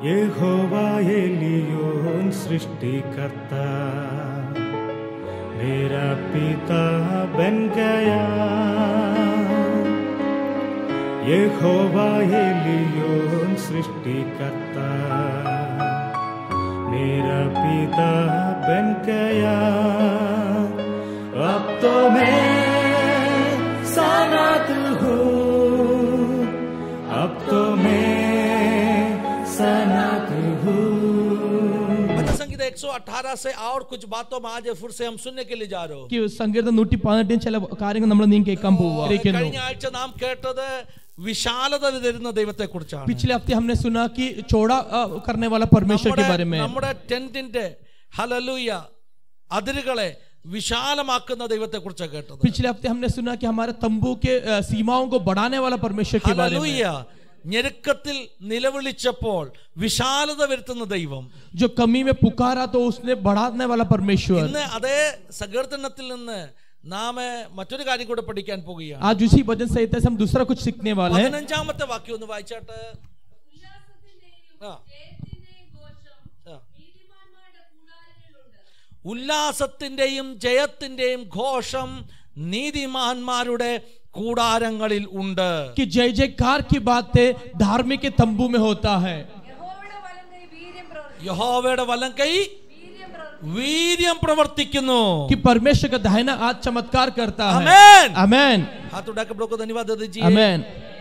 യഹോവായലിയോൻ സൃഷ്ടികർത്ത मेरा पिता बन गया यहोवा एलियोन सृष्टिकर्ता मेरा पिता बन गया अब तो मैं सनात हूँ अब तो मैं सनात हूँ भजन संगीत 118 से और कुछ बातों में आज फिर से हम सुनने के लिए जा रहे हो സങ്കീർത്തം നൂറ്റി പതിനെട്ടിന് ചില കാര്യങ്ങൾ നമ്മൾ നീ കേൾക്കാൻ പോവുക കഴിഞ്ഞ ആഴ്ച നാം കേട്ടത് വിശാലത തരുന്ന ദൈവത്തെ കുറിച്ചാണ് पिछले हफ्ते हमने सुना कि चौड़ा अ, करने वाला परमेश्वर के बारे में നമ്മുടെ ടെന്റിന്റെ ഹലലൂയ അതിരുകളെ വിശാലമാക്കുന്ന ദൈവത്തെ കുറിച്ചാണ് കേട്ടത് पिछले हफ्ते हमने सुना कि हमारे तंबू के अ, सीमाओं को बढ़ाने वाला परमेश्वर के बारे में ഹലലൂയ ഞെരുക്കത്തിൽ നിലവിളിച്ചപ്പോൾ വിശാലത വരുത്തുന്ന ദൈവം जो कमी में पुकारा तो उसने बढ़ाने वाला परमेश्वर ഇന്ന് അതേ സങ്കീർത്തനത്തിൽ നിന്ന് നാം മറ്റൊരു കാര്യം കൂടെ പഠിക്കാൻ പോവുകയാണ് आज उसी भजन संहिता से हम दूसरा कुछ सीखने वाले हैं പതിനഞ്ചാമത്തെ വാക്യം ഒന്ന് വായിച്ചാട്ട് ആ. ആ. ഉല്ലാസത്തിന്റെയും ജയത്തിന്റെയും ഘോഷം നീതിമാന്മാരുടെ കൂടാരങ്ങളിൽ ഉണ്ട് कि जय जयकार की बातें धार्मिक के तंबू में होता है യഹോവയുടെ വലം കൈ വീര്യം പ്രവർത്തിക്കുന്നു कि परमेश्वर का दाहिना हाथ चमत्कार करता है അമേൻ अमेन ഹാത്തുണ്ടാക്കപ്പെടുക ധന്യവാദ अमेन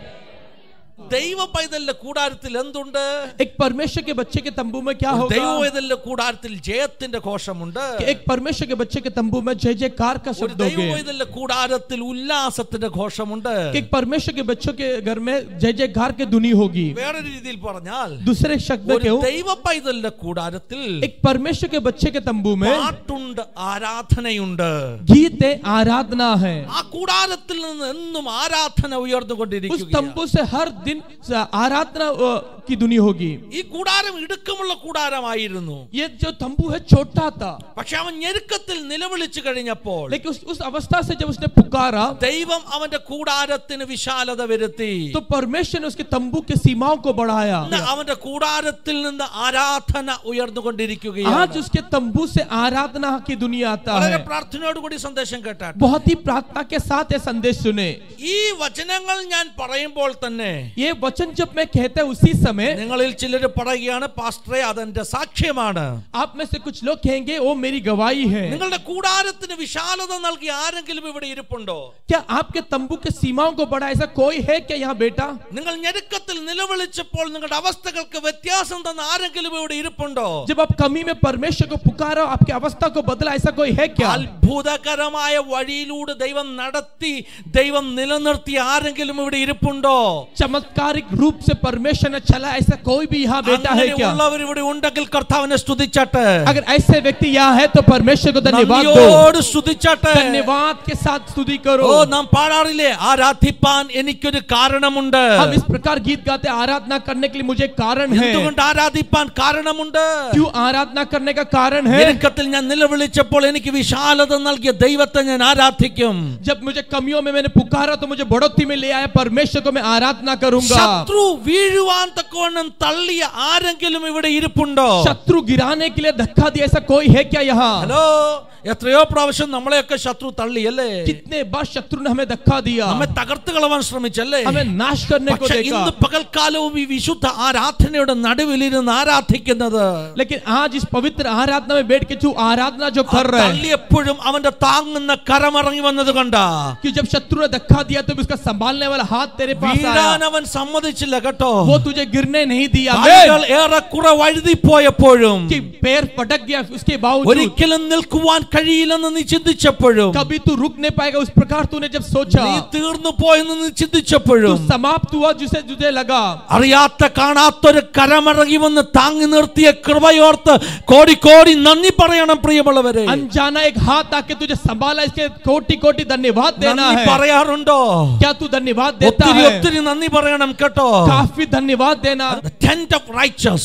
ദൈവ പൈതലിന്റെ കൂടാരത്തിൽ എന്തുണ്ട് एक परमेश्वर के बच्चे के तंबू में क्या ദൈവ होगा പൈതലിന്റെ കൂടാരത്തിൽ ജയത്തിന്റെ ഘോഷമുണ്ട് कि एक परमेश्वर के बच्चे के तंबू में जय जयकार का ഒരു शब्द ദൈവ होगे പൈതലിന്റെ കൂടാരത്തിൽ ഉല്ലാസത്തിന്റെ ഘോഷമുണ്ട് कि एक परमेश्वर के बच्चों के घर में जय जयकार की धुनी होगी വേറെ രീതിയിൽ പറഞ്ഞാൽ दूसरे शब्द में ഒരു क्यों ദൈവ പൈതലിന്റെ കൂടാരത്തിൽ एक परमेश्वर के बच्चे के तंबू में പാട്ടുണ്ട് ആരാധനയുണ്ട് गीत है आराधना है ആ കൂടാരത്തിൽ നിന്ന് എന്നും ആരാധന उस ഉയർന്നുകൊണ്ടിരിക്കുക तंबू से हर दिन आराधना अ, की धुनी होगी ഈ കൂടാരം ഇടുക്കമുള്ള കൂടാരമായിരുന്നു ये जो तंबू है छोटा था പക്ഷെ അവൻ ഞെരുക്കത്തിൽ നിലവിളിച്ചു കഴിഞ്ഞപ്പോൾ लेकिन उस, उस अवस्था से जब उसने पुकारा ദൈവം അവന്റെ കൂടാരത്തിന് വിശാലത വരുത്തി तो परमेश्वर ने उसके तंबू के सीमाओं को बढ़ाया ഇന്ന് അവന്റെ കൂടാരത്തിൽ നിന്ന് ആരാധന ഉയർന്നുകൊണ്ടിരിക്കുകയാണ് आज उसके तंबू से आराधना की दुनिया आता വളരെ है പ്രാർത്ഥനയോട് കൂടി സന്ദേശം കേട്ടാട്ടെ बहुत ही प्रार्थना के साथ ये संदेश सुने ഈ വചനങ്ങൾ ഞാൻ പറയുമ്പോൾ തന്നെ ये वचन जब मैं कहता हूं उसी समय നിങ്ങളിൽ ചിലർ പറയുകയാണ് പാസ്റ്ററെ അതെന്റെ സാക്ഷ്യമാണ് आप में से कुछ लोग कहेंगे वो मेरी गवाही है നിങ്ങളുടെ കൂടാരത്തിന് വിശാലത നൽകി ആരെങ്കിലും ഇവിടെ ഇരിപ്പുണ്ടോ क्या आपके तंबू के सीमाओं को बढ़ा ऐसा कोई है क्या यहाँ बेटा നിങ്ങൾ ഞെരുക്കത്തിൽ നിലവിളിച്ചപ്പോൾ നിങ്ങളുടെ അവസ്ഥകൾക്ക് വ്യത്യാസം തന്ന ആരെങ്കിലും ഇവിടെ ഇരിപ്പുണ്ടോ जब आप कमी में परमेश्वर को पुकारा आपकी अवस्था को बदला ऐसा कोई है क्या അത്ഭുതകരമായ വഴിയിലൂടെ ദൈവം നടത്തി ദൈവം നിലനിർത്തിയ ആരെങ്കിലും ഇവിടെ ഇരിപ്പുണ്ടോ चमत्कारिक रूप से परमेश्वर ने चला ऐसा कोई भी यहाँ बेटा है क्या അങ്ങനെയുള്ളവർ ഇവിടെ ഉണ്ടെങ്കിൽ കർത്താവിനെ സ്തുതിച്ചാട്ടെ अगर ऐसे व्यक्ति यहाँ है तो परमेश्वर को धन्यवाद दो നന്ദിയോട് സ്തുതിച്ചാട്ടെ धन्यवाद के साथ स्तुति ഓ करो നാം പാടാറില്ലേ ആരാധിപ്പാൻ എനിക്കൊരു കാരണമുണ്ട് हम इस प्रकार गीत गाते आराधना करने के लिए मुझे कारण है എന്തുകൊണ്ട് ആരാധിപ്പാൻ കാരണമുണ്ട് क्यों आराधना करने का कारण है ഞെരുക്കത്തിൽ ഞാൻ നിലവിളിച്ചപ്പോൾ എനിക്ക് വിശാലത നൽകിയ ദൈവത്തെ ഞാൻ ആരാധിക്കും जब मुझे कमियों में मैंने पुकारा तो मुझे बढ़ोतरी में ले आया परमेश्वर को मैं आराधना करूंगा ശത്രു വീഴുവാൻ തക്കവണ്ണം തള്ളിയ ആരെങ്കിലും ഇവിടെ ഇരിപ്പുണ്ടോ शत्रु गिराने के लिए धक्का दिया ऐसा कोई है क्या यहाँ ഹലോ എത്രയോ പ്രാവശ്യം നമ്മളെയൊക്കെ ശത്രു തള്ളിയല്ലേ कितने बार शत्रु ने हमें धक्का दिया നമ്മെ തകർത്ത് കളവാൻ ശ്രമിച്ചല്ലേ हमें नाश करने को പക്ഷെ देखा ഇന്ന് പകൽക്കാലവും ഈ വിശുദ്ധ ആരാധനയുടെ നടുവിലിരുന്ന് ആരാധിക്കുന്നത് लेकिन आज इस पवित्र आराधना में बैठ के जो आराधना जो कर रहे हैं തള്ളിയപ്പോഴും അവന്റെ താങ്ങുന്ന കരമിറങ്ങി വന്നത് കണ്ട कि जब शत्रु ने धक्का दिया तो उसका संभालने वाला हाथ तेरे पास വീഴാൻ आया അവൻ സമ്മതിച്ചില്ല കേട്ടോ वो तुझे गिरने नहीं दिया കാലുകൾ ഏറെക്കുറെ വഴുതിപ്പോയപ്പോഴും कि पैर पटक गया उसके बावजूद ഒരിക്കലും നിൽക്കുവാൻ കഴിയില്ലെന്ന് നീ ചിന്തിച്ചപ്പോഴും कभी तू रुक नहीं पाएगा उस प्रकार तूने जब सोचा നീ തീർന്നു പോയെന്ന് നീ तू ചിന്തിച്ചപ്പോഴും समाप्त हुआ जिसे तुझे लगा അറിയാത്ത കാണാത്തൊരു കരമിറങ്ങി വന്ന് താങ്ങി നിർത്തിയ കൃപയോർത്ത് കോടി കോടി നന്ദി പറയണം പ്രിയമുള്ളവരെ अनजाना एक हाथ आके तुझे संभाला इसके कोटि कोटि धन्यवाद देना നന്ദി है പറയാറുണ്ടോ क्या तू धन्यवाद देता ഒത്തിരി है ഒത്തിരി നന്ദി പറയണം കേട്ടോ काफी धन्यवाद देना ടെന്റ് ഓഫ് റൈച്ചസ്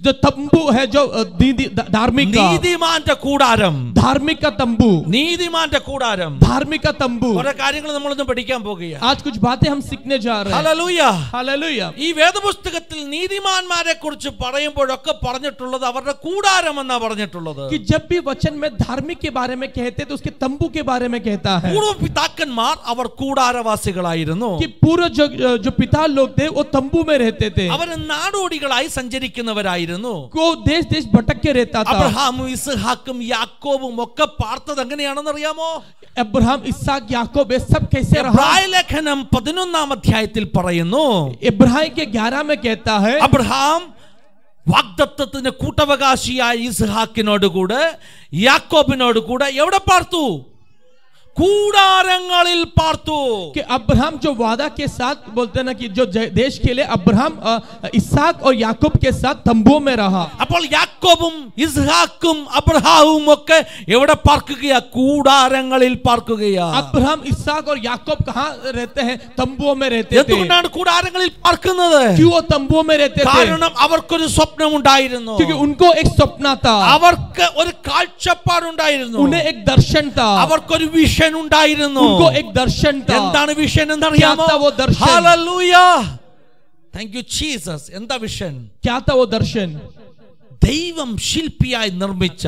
जो तंबू है जो अ, दीदी- ध- धार्मिक का നീതിമാന്റെ കൂടാരം धार्मिक का तंबू നീതിമാന്റെ കൂടാരം धार्मिक का तंबू കുറെ കാര്യങ്ങൾ നമ്മളൊന്ന് പഠിക്കാൻ പോകുകയാണ് आज कुछ बातें हम सीखने जा रहे हैं ഹല്ലേലൂയ हालेलुया ഈ വേദപുസ്തകത്തിൽ നീതിമാന്മാരെ കുറിച്ച് പറയുമ്പോഴൊക്കെ പറഞ്ഞിട്ടുള്ളത് അവരുടെ കൂടാരം എന്നാ പറഞ്ഞിട്ടുള്ളത് कि जब भी वचन में धार्मिक के बारे में कहते हैं तो उसके तंबू के बारे में कहता है പൂർവ്വ പിതാക്കന്മാർ അവർ കൂടാരവാസികളായിരുന്നു कि पूर्व जो जो पिता लोग थे वो तंबू में रहते थे അവർ നാടോടികളായി സഞ്ചരിക്കുന്നവരായിരുന്നു वो देश देश भटक के रहता था അബ്രഹാമും ഇസ്ഹാക്കും യാക്കോബും ഒക്കെ പാർത്തത് എങ്ങനെയാണെന്ന് അറിയാമോ अब्राहम इसहाक याकूब ये सब कैसे रहा എബ്രായ ലേഖനം പതിനൊന്നാം അധ്യായത്തിൽ പറയുന്നു इब्राहिम के ग्यारह में कहता है അബ്രഹാം വാഗ്ദത്തത്തിന് കൂട്ടവകാശിയായ ഇസ്ഹാക്കിനോട് കൂടെ യാക്കോബിനോട് കൂടെ എവിടെ പാർത്തു കൂടാരങ്ങളിൽ പാർത്തു कि अब्राहम जो वादा के साथ बोलते हैं ना कि जो ज- देश के लिए अब्राहम अ, इसहाक और याकूब के साथ तंबुओं में रहा അപ്പോൾ യാക്കോബും ഇസ്ഹാക്കും അബ്രഹാവും ഒക്കെ എവിടെ പാർക്കുകയാ കൂടാരങ്ങളിൽ പാർക്കുകയാ अब्राहम इसहाक और याकूब कहाँ रहते हैं तंबुओं में रहते थे എന്തുകൊണ്ടാണ് കൂടാരങ്ങളിൽ പാർക്കുന്നത് क्यों वो तंबुओं में रहते थे കാരണം അവർക്കൊരു സ്വപ്നം ഉണ്ടായിരുന്നു क्योंकि उनको एक सपना था അവർക്ക് ഒരു കാഴ്ചപ്പാടുണ്ടായിരുന്നു उन्हें एक दर्शन था അവർക്കൊരു വിഷൻ ഉണ്ടായിരുന്നു उनको एक दर्शन था എന്താണ് വിഷൻ എന്നറിയാമോ क्या था वो दर्शन? താങ്ക് യു ജീസസ് എന്താ വിഷൻ क्या था वो दर्शन ദൈവം ശില്പിയായി നിർമ്മിച്ച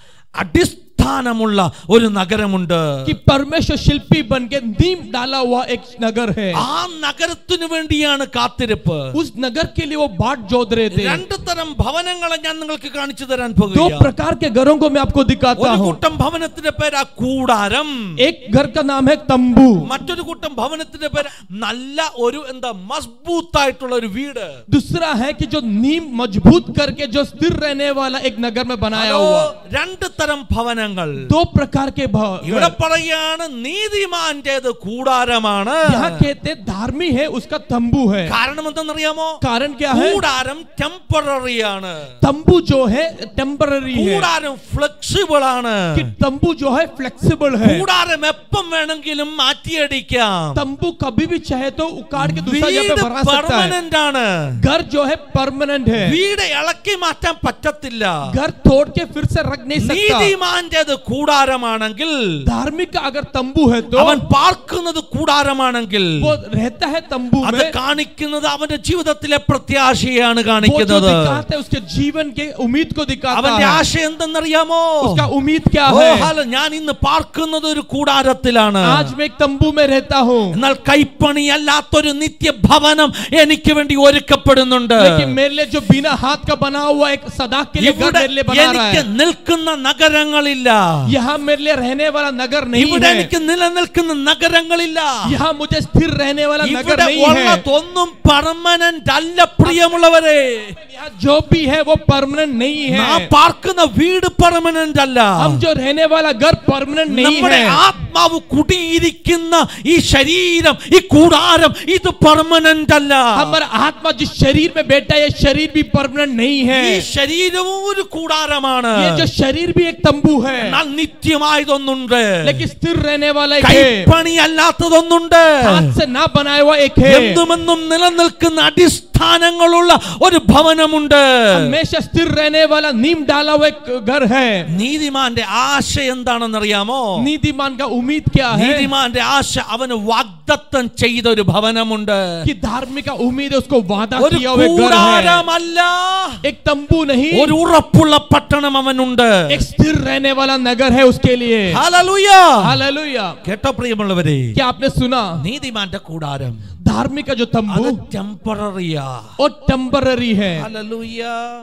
അടിസ്ഥാനമുള്ള ഒരു നഗരമുണ്ട് कि परमेश्वर शिल्पी बन के नीम डाला हुआ एक नगर है ആ നഗരത്തിനു വേണ്ടിയാണ് കാത്തിരിപ്പ് उस नगर के लिए वो बाट जोत रहे थे രണ്ടു തരം ഭവനങ്ങളെ ഞാൻ നിങ്ങൾക്ക് കാണിച്ചു തരാൻ दो പോകുകയാണ് प्रकार के घरों को मैं आपको दिखाता ഒരു हूँ കൂട്ടം ഭവനത്തിന്റെ പേര് കൂടാരം एक घर का नाम है तंबू മറ്റൊരു കൂട്ടം ഭവനത്തിന്റെ പേര് നല്ല ഒരു എന്താ മസ്ബൂത്തായിട്ടുള്ള ഒരു വീട് दूसरा है कि जो नीम मजबूत करके जो स्थिर रहने वाला एक नगर में बनाया ഹലോ, हुआ രണ്ട് തരം ഭവനങ്ങൾ दो प्रकार के भव ഇവിടെ പറയാണ് നീതിമാന്റേത് കൂടാരമാണ് यहाँ कहते हैं, धार्मी है उसका तंबू है കാരണം എന്തെന്നറിയാമോ कारण क्या है കൂടാരം ടെമ്പററി ആണ് तंबू जो है टेम्पररी है കൂടാരം ഫ്ലെക്സിബിൾ ആണ് कि तंबू जो है फ्लेक्सिबल है കൂടാരം എപ്പം വേണമെങ്കിലും മാറ്റിയടിക്കാം तंबू कभी भी चाहे तो उखाड़ के दूसरा जगह വീട് पे बना सकता है പെർമനന്റ് ആണ് घर जो है परमानेंट है വീട് ഇളക്കി മാറ്റാൻ പറ്റത്തില്ല घर तोड़ के फिर से रख नहीं सकता നീതിമാന്റേത് കൂടാരമാണെങ്കിൽ धार्मिक का अगर तंबू है तो അവൻ പാർക്കുന്നത് കൂടാരമാണെങ്കിൽ वो रहता है तंबू അത് में കാണിക്കുന്നത് അവന്റെ ജീവിതത്തിലെ പ്രത്യാശയാണ് वो जो കാണിക്കുന്നത് दिखाता है उसके जीवन के उम्मीद को दिखाता അവന്റെ है ആശ എന്തെന്നറിയാമോ उसका उम्मीद क्या ഓ, है ഹല, ഞാൻ ഇന്ന് പാർക്കുന്നത് ഒരു കൂടാരത്തിലാണ് आज मैं एक तंबू में रहता हूँ എന്നാൽ കൈപ്പണിയല്ലാത്തൊരു നിത്യഭവനം എനിക്ക് വേണ്ടി ഒരുക്കപ്പെടുന്നുണ്ട് लेकिन मेरे लिए जो बिना हाथ का बना हुआ एक सदा के लिए घर ഇവിടെ मेरे लिए बना रहा എനിക്ക് है നിൽക്കുന്ന നഗരങ്ങളില്ല यहाँ मेरे लिए रहने वाला नगर नहीं ഇവിടെ है എനിക്ക് നിലനിൽക്കുന്ന നഗരങ്ങളില്ല यहाँ मुझे स्थिर रहने वाला नगर ഇവിടെ नहीं है ഉള്ളതൊന്നും പെർമനന്റ് അല്ല പ്രിയമുള്ളവരെ यहाँ जो भी है वो परमानेंट नहीं നാം है പാർക്കുന്ന വീട് പെർമനന്റ് അല്ല हम जो रहने वाला घर परमानेंट नहीं നമ്മുടെ है ആത്മാവ് കുടിയിരിക്കുന്ന ഈ ശരീരം ഈ കൂടാരം ഇത് പെർമനന്റ് അല്ല हमारा आत्मा जिस शरीर में बैठा है ये शरीर भी परमानेंट नहीं है ഈ ശരീരവും ഒരു കൂടാരമാണ് ये जो शरीर भी एक तंबू है എന്നാൽ നിത്യമായതൊന്നുണ്ട് लेकिन स्थिर रहने वाला एक है കൈപ്പണി അല്ലാത്തതൊന്നുണ്ട് हाथ से ना बनाया हुआ एक है എന്തുമെന്നും നിലനിൽക്കുന്ന അടിസ്ഥാനങ്ങളുള്ള ഒരു ഭവനമുണ്ട് हमेशा स्थिर रहने वाला नीम डाला हुआ एक घर है നീതിമാന്റെ ആശ എന്താണെന്നറിയാമോ नीतिमान का उम्मीद क्या है നീതിമാന്റെ ആശ അവന് വാഗ്ദത്തം ചെയ്ത ഒരു ഭവനമുണ്ട് कि धार्मिक का उम्मीद है उसको वादा ഒരു किया हुआ एक घर है കൂടാരമല്ല एक तंबू नहीं ഒരു ഉറപ്പുള്ള പട്ടണം അവനുണ്ട് एक स्थिर रहने वाला नगर है उसके लिए ഹല്ലേലൂയ. हालेलुया കേട്ടോ പ്രിയമുള്ളവരെ क्या आपने सुना നീതിമാന്റെ കൂടാരം धार्मिक का जो അത് तंबू ടെമ്പററിയാ और टेम्पररी है ഹല്ലേലൂയ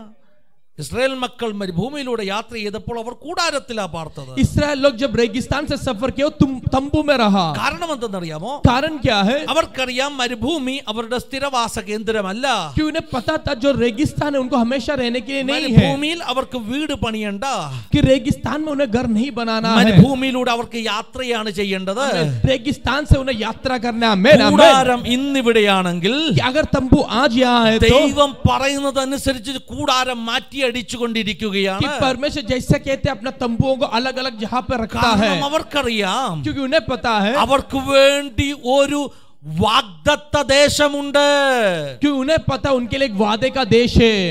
ഇസ്രായേൽ മക്കൾ മരുഭൂമിയിലൂടെ യാത്ര ചെയ്തപ്പോൾ അവർ കൂടാരത്തിലാ പാർത്തത് इसराइल लोग जब रेगिस्तान से सफर किया वो तुम तंबू में रहा കാരണം എന്തെന്നറിയാമോ कारण क्या है അവർക്കറിയാം മരുഭൂമി അവരുടെ സ്ഥിരവാസ കേന്ദ്രമല്ല कि उन्हें पता था जो रेगिस्तान है उनको हमेशा रहने के लिए नहीं है മരുഭൂമിയിൽ അവർക്ക് വീട് പണിയണ്ട कि रेगिस्तान में उन्हें घर नहीं बनाना है മരുഭൂമിയിലൂടെ അവർക്ക് യാത്രയാണ് ചെയ്യേണ്ടത് रेगिस्तान से उन्हें यात्रा करना है मेरा കൂടാരം ഇന്നിവിടെയാണെങ്കിൽ कि अगर तंबू आज यहाँ है तो ദൈവം പറയുന്നതനുസരിച്ച് കൂടാരം മാറ്റി അടിച്ചുകൊണ്ടിരിക്കുകയാണ് कि परमेश्वर जैसे कहते हैं अपना तंबुओं को अलग अलग जहाँ पे रखता है കാരണം അവർക്കറിയാം क्योंकि उन्हें पता है അവർക്ക് വേണ്ടി ഒരു വാഗ്ദത്ത ദേശമുണ്ട് कि उन्हें पता है उनके लिए एक वादे का देश है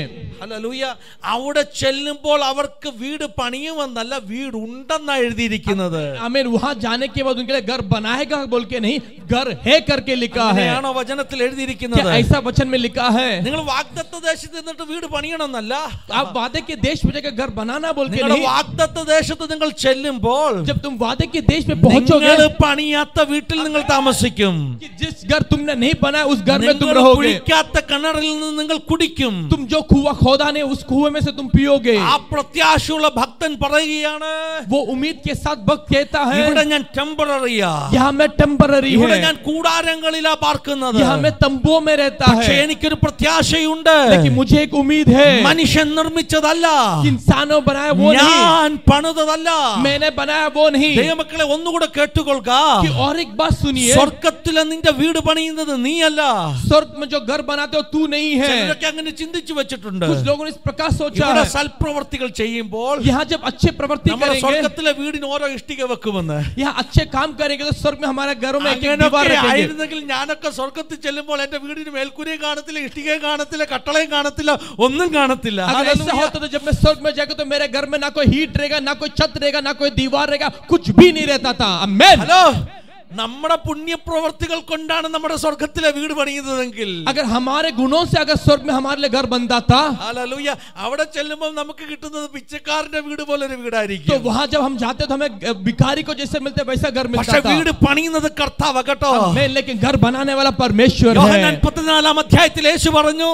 ഹല്ലേലൂയ അവിടെ ചെല്ലുമ്പോൾ അവർക്ക് വീട് പണിയുമെന്നല്ല വീടുണ്ടെന്നാ എഴുതിയിരിക്കുന്നത് आमीन वहां जाने के बाद उनके लिए घर बनाएगा बोल के नहीं घर है करके लिखा है അങ്ങനെയാണോ വചനത്തിൽ क्या എഴുതിയിരിക്കുന്നത് ऐसा वचन में लिखा है നിങ്ങൾ വാഗ്ദത്ത ദേശത്ത് നിന്നിട്ട് വീട് പണിയണമെന്നല്ല आप वादे के देश में जाकर घर बनाना बोल के നിങ്ങളുടെ नहीं വാഗ്ദത്ത ദേശത്ത് നിങ്ങൾ ചെല്ലുമ്പോൾ जब तुम वादे के देश में നിങ്ങൾ पहुंचोगे പണിയാത്ത വീട്ടിൽ നിങ്ങൾ താമസിക്കും कि जिस घर तुमने नहीं बनाया उस घर में तुम നിങ്ങൾ रहोगे കുടിക്കാത്ത കിണറിൽ നിന്ന് നിങ്ങൾ കുടിക്കും तुम जो कुआ खोदा नहीं उस कुएं में से तुम पियोगे ആ പ്രത്യാശയുള്ള ഭക്തൻ പറയുകയാണ് वो उम्मीद के साथ भक्त कहता है ഇവിടെ ഞാൻ ടെമ്പററിയാ यहाँ मैं टेम्पररी ഇവിടെ है ഞാൻ കൂടാരങ്ങളിലാ പാർക്കുന്നത് यहाँ मैं तंबुओं में रहता പക്ഷെ है എനിക്കൊരു പ്രത്യാശയുണ്ട് लेकिन मुझे एक उम्मीद है മനുഷ്യൻ നിർമ്മിച്ചതല്ല कि इंसानों बनाया वो नहीं ഞാൻ പണിതതല്ല मैंने बनाया वो नहीं ദൈവമക്കളെ ഒന്നുകൂടെ കേട്ടുകൊള്ളുക कि और एक बात सुनिए സ്വർഗത്തിലെ നിന്റെ വീട് പണിയുന്നത് നീയല്ല स्वर्ग में जो घर बनाते हो तू नहीं है ചിലരൊക്കെ അങ്ങനെ ചിന്തിച്ചു വെച്ചിട്ടുണ്ട് कुछ लोगों ने इस प्रकार सोचा ഇവിടെ है സൽപ്രവർത്തികൾ ചെയ്യുമ്പോൾ यहाँ जब अच्छे प्रवृत्ति നമ്മുടെ करेंगे സ്വർഗത്തിലെ വീടിന് ഓരോ ഇഷ്ടിക വെക്കുമെന്ന് यहाँ अच्छे काम करेंगे तो स्वर्ग में हमारे घरों में एक एक दीवार അങ്ങനെയൊക്കെ रखेंगे ആയിരുന്നെങ്കിൽ ഞാനൊക്കെ സ്വർഗത്തിൽ ചെല്ലുമ്പോൾ എന്റെ വീടിന് മേൽക്കൂരയും കാണത്തില്ല ഇഷ്ടികയും കാണത്തില്ല കട്ടളയും കാണത്തില്ല ഒന്നും കാണത്തില്ല अगर ऐसा Hallelujah. होता तो जब मैं स्वर्ग में जाकर तो मेरे घर में ना कोई हीट रहेगा ना कोई छत रहेगा ना कोई दीवार रहेगा कुछ भी नहीं रहता था अमेन ഹലോ നമ്മുടെ പുണ്യപ്രവർത്തികൾ കൊണ്ടാണ് നമ്മുടെ സ്വർഗത്തിലെ വീട് പണിയുന്നതെങ്കിൽ अगर हमारे गुणों से अगर स्वर्ग में हमारे लिए घर बनता था ഹല്ലേലൂയ അവിടെ ചെല്ലുമ്പോൾ നമുക്ക് കിട്ടുന്നത് പിച്ചക്കാരന്റെ വീട് പോലെ ഒരു तो വീടായിരിക്കും वहां जब हम जाते तो हमें भिखारी को जैसे मिलते वैसा घर പക്ഷെ मिलता था വീട് പണിയുന്നത് കർത്താവ കേട്ടോ मैं लेकिन घर बनाने वाला परमेश्वर യോഹന്നാൻ है പതിനാലാം അധ്യായത്തിൽ യേശു പറഞ്ഞു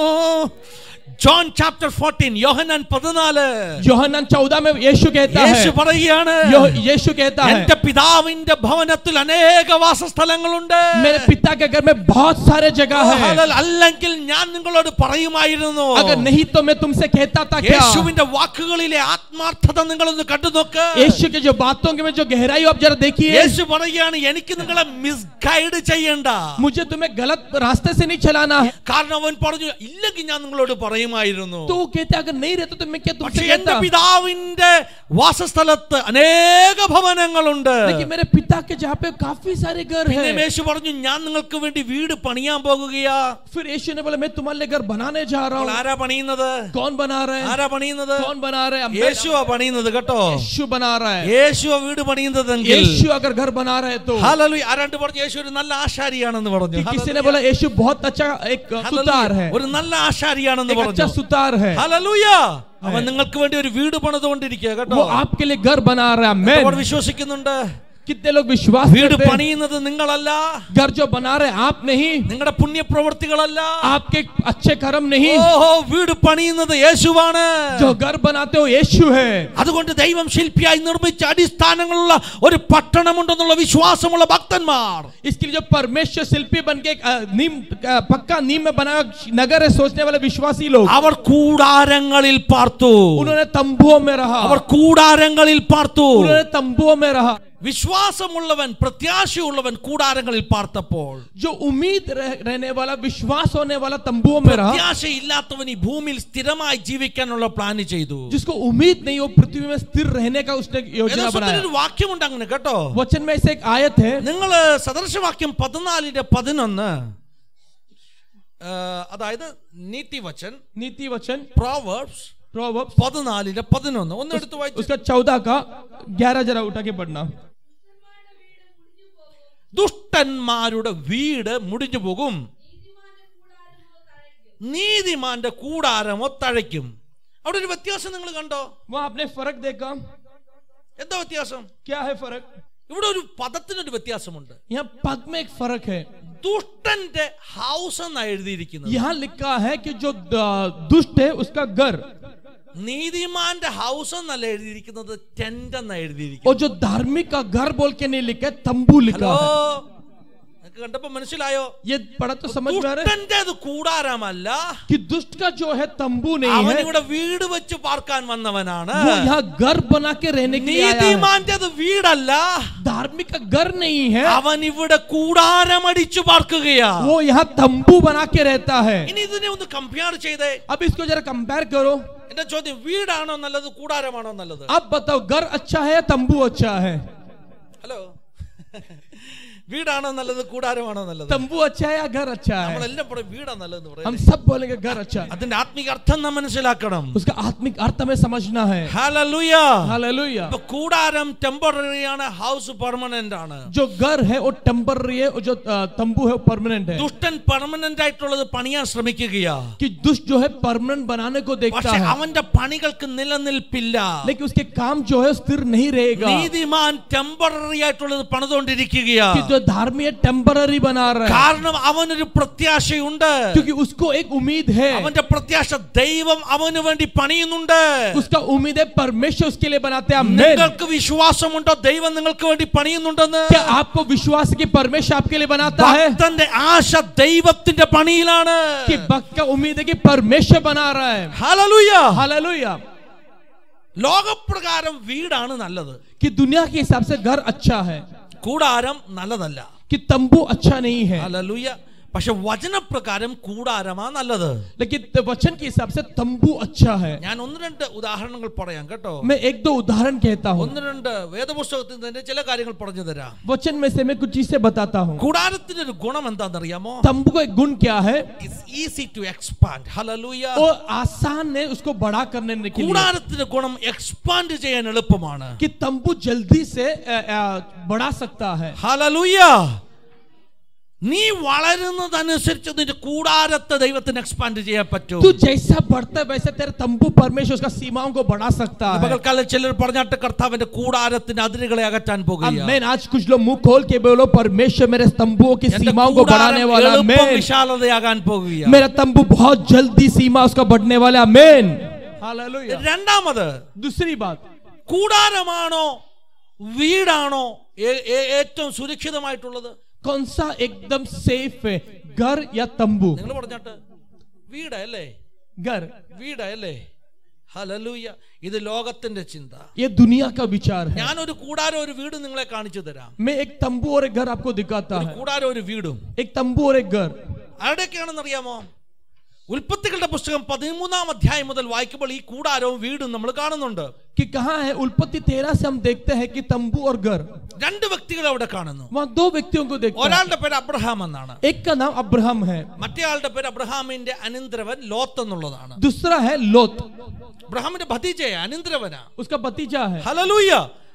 ജോൺ ചാപ്റ്റർ ഫോർട്ടീൻ യോഹന്നാൻ പതിനാല് योहन्नान चौदह में यीशु कहता है യേശു പറയുകയാണ് यो- यीशु कहता है എന്റെ പിതാവിന്റെ ഭവനത്തിൽ അനേക വാസസ്ഥലങ്ങളുണ്ട് मेरे पिता के घर में बहुत सारे जगह है ഹല്ലേലൂയ. അല്ലെങ്കിൽ ഞാൻ നിങ്ങളോട് പറയുമായിരുന്നു अगर नहीं तो मैं तुमसे कहता था क्या യേശുവിന്റെ വാക്കുകളിലെ ആത്മാർത്ഥത നിങ്ങളൊന്ന് കണ്ടു നോക്ക് यीशु के जो बातों के में जो गहराई हो आप जरा देखिए യേശു പറയുകയാണ് എനിക്ക് നിങ്ങളെ മിസ്ഗൈഡ് ചെയ്യണ്ട मुझे तुम्हें गलत रास्ते से नहीं चलाना है കാരണം അവൻ പറഞ്ഞു ഇല്ലെങ്കിൽ ഞാൻ നിങ്ങളോട് പറയുമായിരുന്നു तो वो कहते अगर नहीं रहता तो मैं क्या പക്ഷെ तुमसे എന്റെ कहता പിതാവിന്റെ വാസസ്ഥലത്ത് അനേക ഭവനങ്ങളുണ്ട് लेकिन मेरे पिता के जहाँ पे काफी सारे घर പിന്നെ हैं യേശു പറഞ്ഞു ഞാൻ നിങ്ങൾക്ക് വേണ്ടി വീട് പണിയാൻ പോകുകയാ फिर यीशु ने बोला मैं तुम्हारे लिए घर बनाने जा रहा അപ്പോൾ हूँ ആരാ പണിയുന്നത് कौन बना रहे हैं ആരാ പണിയുന്നത് कौन बना रहे हैं യേശുവാ പണിയുന്നത് കേട്ടോ यीशु बना रहा है യേശുവാ വീട് പണിയുന്നതെങ്കിൽ यीशु अगर घर बना रहे हैं तो ഹല്ലേലൂയ ആരാണ്ട് പറഞ്ഞു യേശു ഒരു നല്ല ആശാരിയാണെന്ന് പറഞ്ഞു कि किसी ने बोला यीशु बहुत अच्छा एक सुतार है ഒരു നല്ല ആശാരിയാണെന്ന് एक अच्छा പറഞ്ഞു सुतार है ഹല്ലേലൂയ അവൻ നിങ്ങൾക്ക് വേണ്ടി ഒരു വീട് പണിതുകൊണ്ടിരിക്കുക കേട്ടോ वो आपके लिए घर बना रहा है അവർ मैं വിശ്വസിക്കുന്നുണ്ട് कितने लोग विश्वास വീട് करते हैं പണിയുന്നത് നിങ്ങളല്ല घर जो बना रहे हैं आप नहीं നിങ്ങളുടെ പുണ്യപ്രവർത്തികളല്ല आपके अच्छे कर्म नहीं ഓഹോ വീട് പണിയുന്നത് യേശുവാണ് जो घर बनाते हो यीशु है അതുകൊണ്ട് ദൈവം ശില്പിയായി നിർമ്മിച്ച അടിസ്ഥാനങ്ങളുള്ള ഒരു പട്ടണമുണ്ടെന്നുള്ള വിശ്വാസമുള്ള ഭക്തന്മാർ इसके लिए जो परमेश्वर शिल्पी बन के एक, अ, नीम अ, पक्का नीम में बना हुआ नगर है सोचने वाले विश्वासी लोग അവർ കൂടാരങ്ങളിൽ പാർത്തു उन्होंने तंबुओं में रहा അവർ കൂടാരങ്ങളിൽ പാർത്തു उन्होंने तंबुओं में रहा വിശ്വാസമുള്ളവൻ പ്രത്യാശയുള്ളവൻ കൂടാരങ്ങളിൽ പാർത്തപ്പോൾ जो उम्मीद रह, रहने वाला विश्वास होने वाला तंबुओं में रहा പ്രത്യാശയില്ലാത്തവൻ ഈ ഭൂമിയിൽ സ്ഥിരമായി ജീവിക്കാനുള്ള പ്ലാൻ ചെയ്തു जिसको उम्मीद नहीं हो पृथ्वी में स्थिर रहने का उसने योजना യഥാർത്ഥത്തിൽ बनाया ഒരു വാക്യമുണ്ട് അങ്ങനെ കേട്ടോ वचन में ऐसे एक आयत है നിങ്ങൾ സദൃശവാക്യം പതിനാലിന്റെ പതിനൊന്ന് ആ, അതായത് നീതിവചൻ नीति वचन പ്രോവേർബ്സ് Proverbs, പതിനാലിന്റെ പതിനൊന്ന് ഒന്ന് എടുത്ത് വായിച്ചു उसका चौदह का ग्यारह जरा उठा के पढ़ना ദുഷ്ടന്മാരുടെ വീട് മുടിഞ്ഞു പോകും നീതിമാന്റെ കൂടാരമോ തഴയ്ക്കും അവിടെ ഒരു വ്യത്യാസം നിങ്ങൾ കണ്ടോ वहां आपने फर्क देखा എന്താ വ്യത്യാസം क्या है फर्क ഇവിടെ ഒരു പദത്തിനൊരു വ്യത്യാസമുണ്ട് यहाँ पद में एक फर्क है ദുഷ്ടന്റെ ഹൗസ് എന്നാ എഴുതിയിരിക്കുന്നത് यहाँ लिखा है कि जो द- दुष्ट है उसका घर നീതിമാന്റെ ഹൗസ് എന്നല്ല എഴുതിയിരിക്കുന്നത് ടെന്റ് എന്നാ എഴുതിയിരിക്കുന്നത് और जो धार्मिक का घर बोल के नहीं लिखा है तंबू लिखा ഹലോ है നിനക്ക് കണ്ടപ്പോ മനസ്സിലായോ ये पढ़ा तो समझ में आ रहा है ദുഷ്ടന്റേത് കൂടാരമല്ല कि दुष्ट का जो है तंबू नहीं അവൻ है ഇവിടെ വീട് വെച്ച് പാർക്കാൻ വന്നവനാണ് वो यहाँ घर बना के रहने के लिए आया है നീതിമാന്റേത് വീടല്ല धार्मिक का घर नहीं है അവൻ ഇവിടെ കൂടാരമടിച്ചു പാർക്കുകയാ वो यहाँ तंबू बना के रहता है ഇനി ഇതിനെ ഒന്ന് കമ്പയർ ചെയ്തേ अब इसको जरा कंपेयर करो എന്റെ ചോദ്യം വീടാണോ നല്ലത് കൂടാരമാണോ നല്ലത് अब बताओ घर अच्छा है या तंबू अच्छा है ഹലോ വീടാണോ നല്ലത് കൂടാരമാണോ നല്ലത് तंबू अच्छा है या घर अच्छा है നമ്മളെല്ലാം പറയും വീടാ നല്ലതെന്ന് हम പറയും सब बोलेंगे घर अच्छा है അതിന്റെ ആത്മീക അർത്ഥം നാം മനസ്സിലാക്കണം उसका आत्मिक अर्थ हमें समझना है ഹല്ലേലൂയ हालेलुया ഇപ്പൊ കൂടാരം ടെമ്പററി ആണ് ഹൗസ് പെർമനന്റ് ആണ് जो घर है वो टेम्पररी है और जो अ, तंबू है वो परमानेंट है ദുഷ്ടൻ പെർമനന്റ് ആയിട്ടുള്ളത് പണിയാൻ ശ്രമിക്കുകയാ कि दुष्ट जो है परमानेंट बनाने को देखता പക്ഷെ है അവന്റെ പണികൾക്ക് നിലനിൽപ്പില്ല लेकिन उसके काम जो है स्थिर नहीं रहेगा നീതിമാൻ ടെമ്പററി ആയിട്ടുള്ളത് പണിതുകൊണ്ടിരിക്കുകയാ कि जो धार्मिक टेम्पररी बना रहा है കാരണം അവനൊരു പ്രത്യാശയുണ്ട് क्योंकि उसको एक उम्मीद है അവന്റെ പ്രത്യാശ ദൈവം അവന് വേണ്ടി പണിയുന്നുണ്ട് उसका उम्मीद है परमेश्वर उसके लिए बनाते हैं आमीन നിങ്ങൾക്ക് വിശ്വാസമുണ്ടോ ദൈവം നിങ്ങൾക്ക് വേണ്ടി പണിയുന്നുണ്ടെന്ന് क्या आपको विश्वास है कि परमेश्वर आपके लिए बनाता है ഭക്തന്റെ ആശ ദൈവത്തിന്റെ പണിയിലാണ് कि भक्त का उम्मीद है कि परमेश्वर बना रहा है ഹല്ലേലൂയ हालेलुया ലോകപ്രകാരം വീടാണ് നല്ലത് कि दुनिया के हिसाब से घर अच्छा है കൂടാരം നല്ലതല്ല कि तंबू अच्छा नहीं है ഹല്ലേലൂയ പക്ഷെ വചനപ്രകാരം കൂടാരമാ നല്ലത് लेकिन वचन के हिसाब से तंबू अच्छा है ഞാൻ ഒന്ന് രണ്ട് ഉദാഹരണങ്ങൾ പറയാം കേട്ടോ मैं एक दो उदाहरण कहता हूँ ഒന്ന് രണ്ട് വേദപുസ്തകത്തിൽ തന്നെ ചില കാര്യങ്ങൾ പറഞ്ഞു തരാം वचन में से मैं कुछ चीजें बताता हूँ കൂടാരത്തിന്റെ ഒരു ഗുണം എന്താണെന്നറിയാമോ तंबू का एक गुण क्या है ഈസി ടു എക്സ്പാൻഡ് ഹല്ലേലൂയ वो आसान है उसको बड़ा करने के लिए കൂടാരത്തിന്റെ ഗുണം എക്സ്പാൻഡ് ചെയ്യാൻ എളുപ്പമാണ് कि तंबू जल्दी से अ, अ, बढ़ा सकता है ഹല്ലേലൂയ നീ വളരുന്നതനുസരിച്ച് നിന്റെ കൂടാരത്തെ ദൈവത്തിന് എക്സ്പാൻഡ് ചെയ്യാൻ പറ്റും तू जैसा बढ़ता है वैसे तेरे तंबू परमेश्वर उसका सीमाओं को बढ़ा सकता है പകൽക്കാലം ചിലർ പറഞ്ഞാട്ട് കർത്താവിന്റെ കൂടാരത്തിന്റെ അതിരുകളെ അകറ്റാൻ പോകുകയാണ് मैं आज कुछ लोग मुंह खोल के बोलो परमेश्वर मेरे तंबुओं की എന്റെ सीमाओं को बढ़ाने കൂടാരം वाला എളുപ്പം मैं വിശാലതയാകാൻ പോകുകയാണ് मेरा तंबू बहुत जल्दी सीमा उसका बढ़ने वाला मेन हालेलुया രണ്ടാമത് दूसरी बात കൂടാരമാണോ വീടാണോ ഏ- ഏ- ഏറ്റവും സുരക്ഷിതമായിട്ടുള്ളത് कौन सा एकदम सेफ है घर या तंबू നിങ്ങൾ പറഞ്ഞാട്ട് വീടല്ലേ घर വീടല്ലേ ഹലലൂയ ഇത് ലോകത്തിന്റെ ചിന്ത ये दुनिया का विचार है ഞാനൊരു കൂടാരം ഒരു വീട് നിങ്ങളെ കാണിച്ചു തരാം मैं एक तंबू और एक घर आपको दिखाता ഒരു है കൂടാരം ഒരു വീടും एक तंबू और एक घर ആരുടെയൊക്കെയാണെന്ന് അറിയാമോ ഉൽപ്പത്തികളുടെ പുസ്തകം പതിമൂന്നാം അധ്യായം മുതൽ വായിക്കുമ്പോൾ ഈ കൂടാരവും വീടും നമ്മൾ കാണുന്നുണ്ട് कि कहाँ है उत्पत्ति तेरह से हम देखते हैं कि तंबू और घर രണ്ട് വ്യക്തികൾ അവിടെ കാണുന്നു वहाँ दो व्यक्तियों को देखते हैं ഒരാളുടെ പേര് അബ്രഹാം എന്നാണ് एक का नाम अब्राहम है മറ്റേ ആളുടെ പേര് അബ്രഹാമിന്റെ അനന്തരവൻ ലോത്ത് എന്നുള്ളതാണ് दूसरा है लोत അബ്രഹാമിന്റെ ഭതീജയ അനന്തരവനാ उसका भतीजा है ഹലലൂയ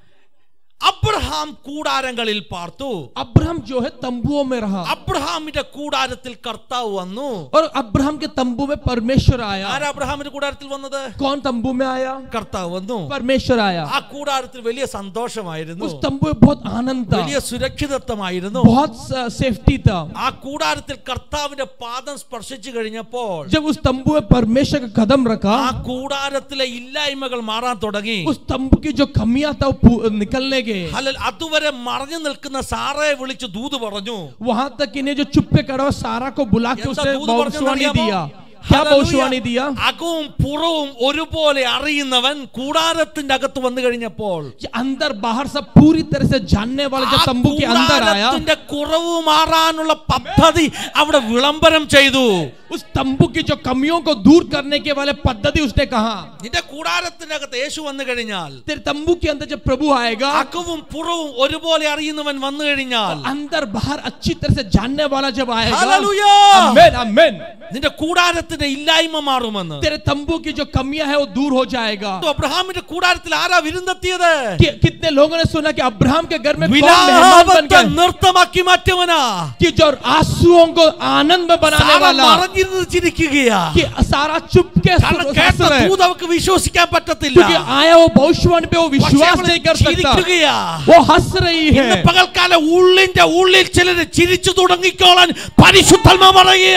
അബ്രഹാം കൂടാരങ്ങളിൽ പാർത്തു अब्राहम जो है तंबुओं में रहा അബ്രഹാമിന്റെ കൂടാരത്തിൽ കർത്താവ് വന്നു और अब्राहम के तंबू में परमेश्वर आया ആരാ അബ്രഹാമിന്റെ കൂടാരത്തിൽ വന്നത് कौन तंबू में आया കർത്താവ് വന്നു परमेश्वर आया ആ കൂടാരത്തിൽ വലിയ സന്തോഷമായിരുന്നു उस तंबू में बहुत आनंद था വലിയ സുരക്ഷിതത്വമായിരുന്നു बहुत सेफ्टी था ആ കൂടാരത്തിൽ കർത്താവിന്റെ പാദം സ്പർശിച്ചു കഴിഞ്ഞപ്പോൾ जब उस तंबू में परमेश्वर का कदम रखा ആ കൂടാരത്തിലെ ഇല്ലായ്മകൾ മാറാൻ തുടങ്ങി उस तंबू की जो कमियां था वो पू- निकलने गए ഹലൽ അതുവരെ മറഞ്ഞു നിൽക്കുന്ന സാറയെ വിളിച്ച് ദൂത് പറഞ്ഞു वहां तक इन्हें जो चुप पे कड़ा हुआ सारा को बुला के എന്താ उसने ദൂത് भविष्यवाणी പറഞ്ഞതെന്നറിയാമോ? दिया क्या ഹല്ലേലൂയ. भविष्यवाणी दिया അകവും പുറവും ഒരുപോലെ അറിയുന്നവൻ കൂടാരത്തിന്റെ അകത്ത് വന്നു കഴിഞ്ഞപ്പോൾ कि अंदर बाहर सब पूरी तरह से जानने वाला ആ जब तंबू के अंदर आया കൂടാരത്തിന്റെ കുറവ് മാറാനുള്ള പദ്ധതി അവിടെ വിളംബരം ചെയ്തു उस तंबू की जो कमियों को दूर करने के वाले पद्धति उसने कहा നിന്റെ കൂടാരത്തിന്റെ അകത്ത് യേശു വന്നു കഴിഞ്ഞാൽ तेरे तंबू के अंदर जब प्रभु आएगा അകവും പുറവും ഒരുപോലെ അറിയുന്നവൻ വന്നു കഴിഞ്ഞാൽ अंदर बाहर अच्छी तरह से जानने वाला जब आएगा ഹല്ലേലൂയ. आमेन आमेन നിന്റെ കൂടാരത്തിന്റെ ഇല്ലായ്മ മാറുമെന്ന് तेरे तंबू की जो कमियां है वो दूर हो जाएगा तो അബ്രഹാമിന്റെ കൂടാരത്തിൽ ആരാ വിരുന്നെത്തിയത് कि, कितने लोगों ने सुना कि अब्राहम के घर में कौन मेहमान बन വിലാപത്തെ गए നൃത്തമാക്കി മാറ്റവനാ कि जो आंसुओं को आनंद में बनाने സാറ वाला മറഞ്ഞിരുന്ന് ചിരിക്കുകയാ कि सारा चुप के കാരണം हंस കേട്ട रहे हैं। ദൂത് അവർക്ക് വിശ്വസിക്കാൻ പറ്റത്തില്ല क्योंकि आया वो भविष्यवाणी पे वो പക്ഷേ विश्वास അവള് नहीं कर सकता ചിരിക്കുകയാ वो हंस रही है ഇന്ന് പകൽക്കാലം ഉള്ളിന്റെ ഉള്ളിൽ ചിലര് ചിരിച്ചു തുടങ്ങിക്കോളാൻ പരിശുദ്ധമ പറയുക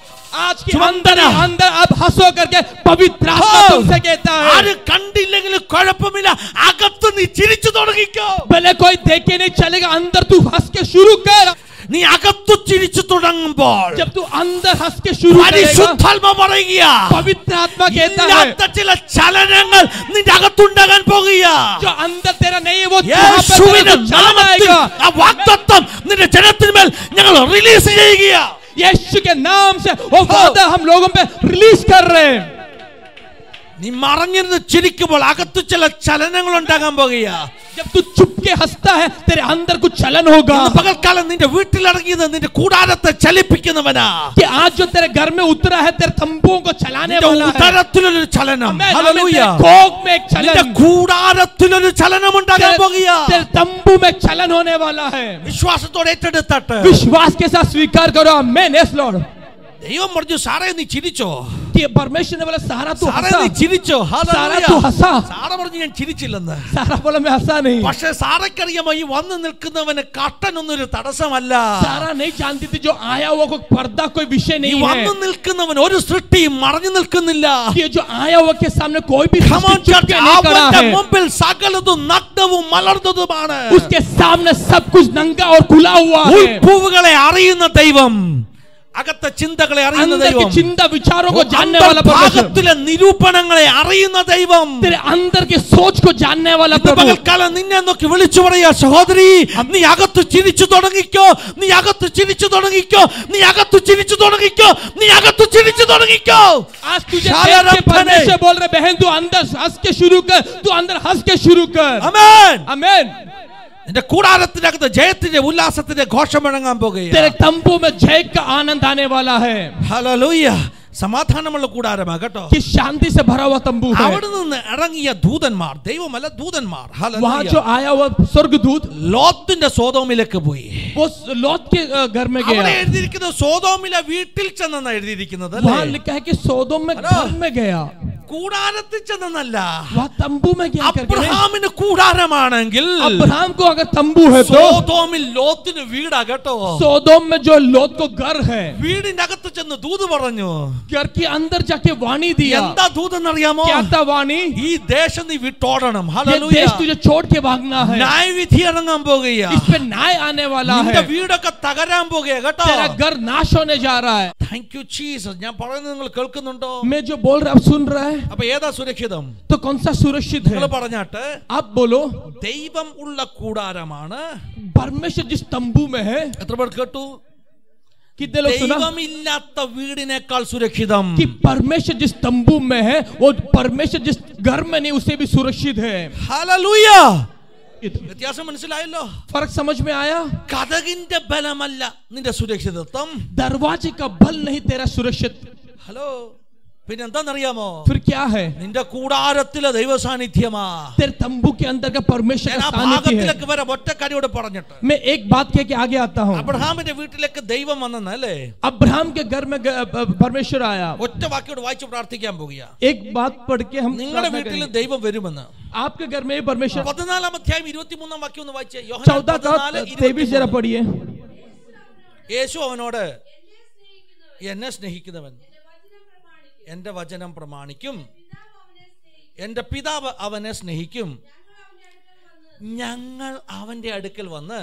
आज के ചുവന്തന. अंदर ही अंदर अब हंसो करके पवित्र आत्मा तुमसे कहता है ആര് കണ്ടില്ലെങ്കിലും കുഴപ്പമില്ല അകത്ത് നീ ചിരിച്ചു തുടങ്ങിക്കോ भले कोई देखे नहीं चलेगा अंदर तू हंस के शुरू कर നീ അകത്തു ചിരിച്ചു തുടങ്ങുമ്പോൾ जब तू अंदर हंस के शुरू करेगा പരിശുദ്ധാത്മ പറയുക पवित्र आत्मा कहता है ഇല്ലാത്ത ചില ചലനങ്ങൾ നിന്റെ അകത്തുണ്ടാകാൻ പോകുക जो अंदर तेरा नहीं है वो यहाँ पे तेरा യേശുവിന്റെ कुछ चलन നാമത്തിൽ आएगा ആ വാഗ്ദത്തം നിന്റെ ജനത്തിന്മേൽ ഞങ്ങൾ റിലീസ് ചെയ്യുക यीशु के नाम से वो वादा हम लोगों पे रिलीज कर रहे हैं നീ മറഞ്ഞിരുന്ന് ചിരിക്കുമ്പോൾ അകത്തു ചില ചലനങ്ങൾ ഉണ്ടാകാൻ പോകുക जब तू चुप के हंसता है तेरे अंदर कुछ चलन होगा ഇന്ന് പകൽക്കാലം നിന്റെ വീട്ടിലിറങ്ങിയത് നിന്റെ കൂടാരത്തെ ചലിപ്പിക്കുന്നവനാ कि आज जो तेरे घर में उतरा है तेरे तंबुओं को चलाने നിന്റെ वाला है ഉദരത്തിലൊരു ചലനം Amen, amen, ഹല്ലേലൂയ. तेरे कोक में एक നിന്റെ चलन കൂടാരത്തിലൊരു ചലനം ഉണ്ടാകാൻ तेरे, പോകുക तेरे तंबू में एक चलन होने वाला है വിശ്വാസത്തോടെ ഏറ്റെടുത്തട്ട് विश्वास के साथ स्वीकार करो मैं यस लॉर्ड ദൈവം പറഞ്ഞു സാറേ നീ ചിരിച്ചോ कि परमेश्वर ने बोला सारा तू സാറേ हंसा നീ ചിരിച്ചോ സാറേ, ഹല്ലേലൂയ. തൂ ഹസാ. സാറ പറഞ്ഞു ഞാൻ ചിരിച്ചില്ലെന്ന് सारा बोला मैं हंसा नहीं പക്ഷെ സാറയ്ക്കറിയാമോ ഈ വന്നു നിൽക്കുന്നവന് കട്ടനൊന്നും ഒരു തടസ്സമല്ല सारा नहीं जानती थी जो आया हुआ कोई पर्दा कोई विषय ഈ नहीं है വന്നു നിൽക്കുന്നവൻ ഒരു സൃഷ്ടിയും മറഞ്ഞു നിൽക്കുന്നില്ല कि ये जो आया हुआ के सामने कोई भी Come on, सृष्टि चुप church, के नहीं खड़ा അവന്റെ है മുമ്പിൽ സകലതും നഗ്നവും മലർന്നതുമാണ് उसके सामने सब कुछ नंगा और खुला हुआ है ഉൾപ്പൂവുകളെ അറിയുന്ന ദൈവം അകത്തെ ചിന്തകളെ അറിയുന്ന अंदर की ദൈവം चिंता विचारों को जानने वाला परमेश्वर ഭാഗത്തിലെ നിരൂപണങ്ങളെ അറിയുന്ന ദൈവം तेरे अंदर के सोच को जानने वाला ഇന്ന് प्रभु പകൽക്കാലം നിന്നെ നോക്കി വിളിച്ചു പറയാ സഹോദരി നീ അകത്ത് ചിരിച്ചു തുടങ്ങിക്കോ നീ അകത്ത് ചിരിച്ചു തുടങ്ങിക്കോ നീ അകത്ത് ചിരിച്ചു തുടങ്ങിക്കോ നീ അകത്ത് ചിരിച്ചു തുടങ്ങിക്കോ आज तुझे शाला देख के रब्बा ने- परमेश्वर बोल रहे बहन तू अंदर हंस के शुरू कर तू अंदर हंस के शुरू कर അമേൻ अमेन നിന്റെ കൂടാരത്തിനകത്ത് ജയത്തിന്റെ ഉല്ലാസത്തിന്റെ ഘോഷം മുഴങ്ങാൻ तेरे പോകുകയാണ് तंबू में जय का आनंद आने वाला है ഹല്ലേലൂയ സമാധാനമുള്ള കൂടാരമാ കേട്ടോ कि शांति से भरा हुआ तंबू है അവിടെ നിന്ന് ഇറങ്ങിയ ദൂതന്മാർ ദൈവമല്ല ദൂതന്മാർ वहां ഹല്ലേലൂയ. जो आया हुआ स्वर्गदूत ലോത്തിന്റെ സോതോമിലേക്ക് പോയി वो लौट के अ, घर में അവിടെ गया എഴുതിയിരിക്കുന്നത് സോതോമിലെ വീട്ടിൽ ചെന്നെന്നാ എഴുതിയിരിക്കുന്നത് वहां അല്ലേ? लिखा है कि सोदोम में हेलो। घर में गया കൂടാരത്തിൽ ചെന്നല്ല वहां तंबू में गया करके नहीं। അബ്രഹാമിന് കൂടാരമാണെങ്കിൽ अब्राहम को अगर तंबू है तो സോതോമിൽ ലോത്തിന് വീടാ കേട്ടോ सोदोम में जो लोत को घर है വീടിന്റെ അകത്ത് ചെന്ന് ദൂത് പറഞ്ഞു घर के अंदर जाके वाणी दिया എന്താ ദൂതെന്നറിയാമോ क्या था वाणी ഈ ദേശം നീ വിട്ടോടണം ये ഹല്ലേലൂയ देश तुझे छोड़ के भागना है ന്യായവിധി ഇറങ്ങാൻ പോകുകയാ इस पे न्याय आने वाला നിന്റെ है വീടൊക്കെ തകരാൻ പോകുകയാ കേട്ടോ तेरा घर नाश होने जा रहा है താങ്ക് യു ചീസസ് ഞാൻ പറയുന്നത് നിങ്ങൾ കേൾക്കുന്നുണ്ടോ मैं जो बोल रहा अब सुन रहा है അപ്പൊ ഏതാ സുരക്ഷിതം तो कौन सा सुरक्षित നിങ്ങൾ है പറഞ്ഞാട്ട് आप बोलो ദൈവം ഉള്ള കൂടാരമാണ് परमेश्वर जिस तंबू में है എത്ര പേർ കേട്ടു कितने लोग सुना ദൈവമില്ലാത്ത വീടിനേക്കാൾ സുരക്ഷിതം कि परमेश्वर जिस तंबू में है वो परमेश्वर जिस घर में नहीं उसे भी सुरक्षित है ഹല്ലേലൂയ इत- വ്യത്യാസം മനസ്സിലായല്ലോ फर्क समझ में आया കഥകിന്റെ ബലമല്ല നിന്റെ സുരക്ഷിതത്വം दरवाजे का बल नहीं तेरा सुरक्षित ഹലോ പിന്നെ എന്താണെന്നറിയാമോ फिर क्या है നിന്റെ കൂടാരത്തിലെ ദൈവ സാന്നിധ്യമാ तेरे तंबू के अंदर का परमेश्वर ഞാൻ का ആ सानिध्य है ഭാഗത്തിലേക്ക് വരെ ഒറ്റക്കാരിയോട് പറഞ്ഞിട്ട് मैं एक बात कह के आगे आता हूँ അബ്രഹാമിന്റെ വീട്ടിലേക്ക് ദൈവം വന്നെന്നല്ലേ अब्राहम के घर में ग- प- परमेश्वर आया ഒറ്റ വാക്കിയോട് വായിച്ച് പ്രാർത്ഥിക്കാൻ പോകുക एक बात पढ़ के हम നിങ്ങളുടെ प्रार्थना വീട്ടിൽ करेंगे। ദൈവം വരുമെന്ന് आपके घर में भी परमेश्वर പതിനാലാം അധ്യായം ഇരുപത്തിമൂന്നാം വാക്യം ഒന്ന് വായിച്ചേ चौदह का तेईस जरा पढ़िए യേശു അവനോട് എന്നെ സ്നേഹിക്കുന്നവൻ എന്റെ വചനം പ്രമാണിക്കും എന്റെ പിതാവ് അവനെ സ്നേഹിക്കും ഞങ്ങൾ അവന്റെ അടുക്കൽ വന്ന്